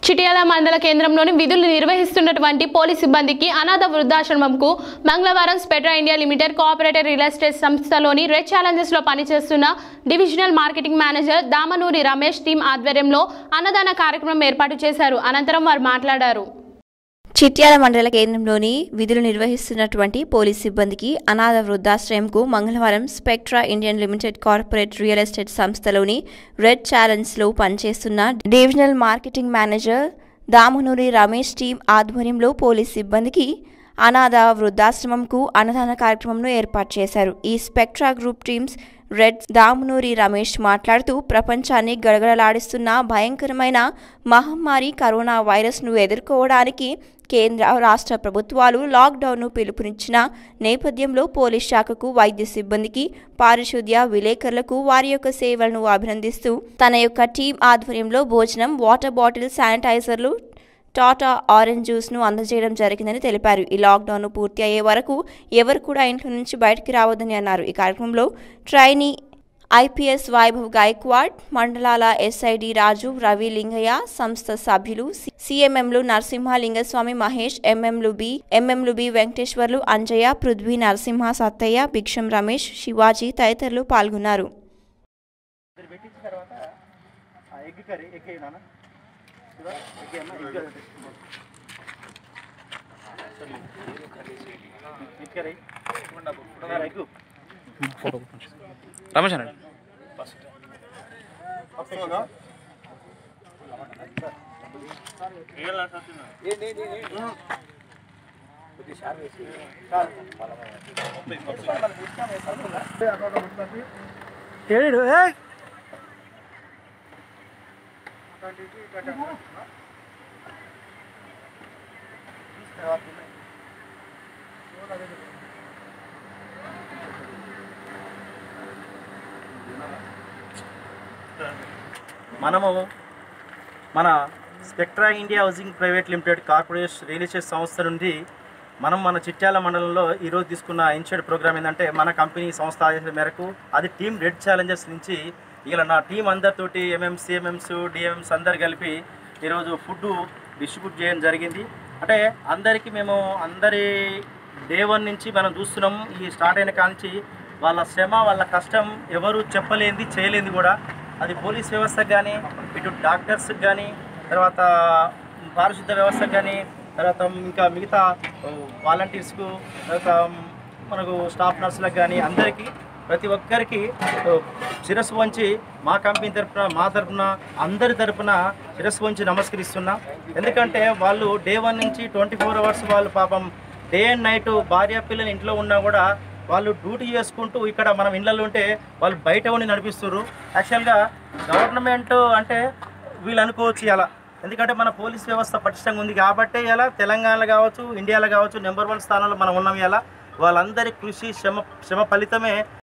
చిటియాల మండల కేంద్రంలోని విధులు నిర్వహిస్తున్నటువంటి పోలీస్ సిబ్బందికి అనాథ వృద్ధాశ్రమంకు మంగళవారం Spectra India limited cooperative real estate సంస్థలోని రెడ్ ఛాలెంజెస్ లో పనిచేస్తున్న divisional marketing manager Damanuri Ramesh team ఆధ్వర్యంలో అన్నదాన కార్యక్రమం ఏర్పాటు చేశారు అనంతరం వారు మాట్లాడారు చిట్యాల మండల కేంద్రంలోని విధులు నిర్వహిస్తున్నటువంటి పోలీస్ సిబ్బందికి అనాథ వృద్ధాశ్రయంకు మంగళవారం Spectra Indian limited corporate real estate సంస్థలోని రెడ్ ఛాలెంజ్లో పనిచేస్తున్న divisional marketing manager Damunuri Ramesh team ఆధ్వర్యంలో పోలీస్ సిబ్బందికి అనాథ వృద్ధాశ్రమంకు అన్నదాన కార్యక్రమంను ఏర్పాటు చేశారు ఈ Spectra group teams red Damunuri Ramesh మాట్లాడుతూ ప్రపంచాన్ని గడగడలాడిస్తున్న భయంకరమైన మహమ్మారి కరోనా వైరస్ను ఎదుర్కోవడానికి కేంద్ర రాష్ట్ర ప్రభుత్వాలు లాక్డౌన్ను పిలుపునిచ్చిన నేపథ్యంలో పోలీస్ శాఖకు వైద్య సిబ్బందికి పారిశుద్ధ్య విలేకరులకు వారి యొక్క సేవలను అభినందిస్తూ తన యొక్క టీం ఆధ్వర్యంలో భోజనం వాటర్ బాటిల్ శానిటైజర్లు టాటా ఆరెంజ్ జ్యూస్ను అందజేయడం జరిగిందని తెలిపారు ఈ లాక్డౌన్ పూర్తి అయ్యే వరకు ఎవరు కూడా ఇంట్లో నుంచి బయటికి రావద్దని అన్నారు ఈ కార్యక్రమంలో ట్రైనీ ఐపీఎస్ వైభవ్ గాయక్వాడ్ మండలాల ఎస్ఐడి రాజు రవి లింగయ్య సంస్థ సభ్యులు సిఎంఎంలు నరసింహలింగస్వామి మహేష్ ఎంఎంలు బి ఎంఎంలు బి వెంకటేశ్వర్లు అంజయ్య పృథ్వీ నరసింహ సత్తయ్య భిక్షం రమేష్ శివాజీ తదితరులు పాల్గొన్నారు ఇద్దరు పెట్టించిన తర్వాత ఆ ఎగ్ కర్రీ ఎగ్ అయ్యి నాన్న ఇదిగో ఎగ్ అమ్మా egg curry egg curry egg Ramesh అన్నాడు ఏడు మనము మన Spectra India housing private limited corporation real estate సంస్థ నుండి మనం మన చిట్యాల మండలంలో ఈరోజు తీసుకున్న ఇన్షియేట్ ప్రోగ్రామ్ ఏంటంటే మన కంపెనీ సంస్థ ఆదేశాల మేరకు అది టీమ్ రెడ్ ఛాలెంజర్స్ నుంచి ఇలా నా టీం అందరితోటి ఎంఎంస్ సిఎంఎంస్ డిఎంఎంస్ అందరు కలిపి ఈరోజు ఫుడ్ డిస్ట్రిబ్యూట్ చేయడం జరిగింది అంటే అందరికీ మేము అందరి డే వన్ నుంచి మనం చూస్తున్నాం ఈ స్టార్ట్ అయిన కాంచి వాళ్ళ శ్రమ వాళ్ళ కష్టం ఎవరు చెప్పలేంది చేయలేంది కూడా అది పోలీస్ వ్యవస్థకు కానీ ఇటు డాక్టర్స్కి కానీ తర్వాత పారిశుద్ధ వ్యవస్థకు కానీ తర్వాత ఇంకా మిగతా వాలంటీర్స్కు తర్వాత మనకు స్టాఫ్ నర్సులకు కానీ అందరికీ ప్రతి ఒక్కరికి ఓ, శిరస్సు వంచి మా కంపెనీ తరఫున మా తరఫున అందరి తరఫున శిరస్సు వంచి నమస్కరిస్తున్నా ఎందుకంటే వాళ్ళు డే వన్ నుంచి ట్వంటీ ఫోర్ అవర్స్ వాళ్ళు పాపం డే అండ్ నైట్ భార్య పిల్లలు ఇంట్లో ఉన్నా కూడా వాళ్ళు డ్యూటీ చేసుకుంటూ ఇక్కడ మనం ఇళ్ళల్లో ఉంటే వాళ్ళు బయట ఉండి నడిపిస్తారు యాక్చువల్గా గవర్నమెంట్ అంటే వీళ్ళు అనుకోవచ్చు ఇలా ఎందుకంటే మన పోలీస్ వ్యవస్థ పటిష్టంగా ఉంది కాబట్టే ఇలా తెలంగాణలో కావచ్చు ఇండియాలో కావచ్చు నెంబర్ వన్ స్థానంలో మనం ఉన్నాం ఇలా వాళ్ళందరి కృషి శ్రమ శ్రమ ఫలితమే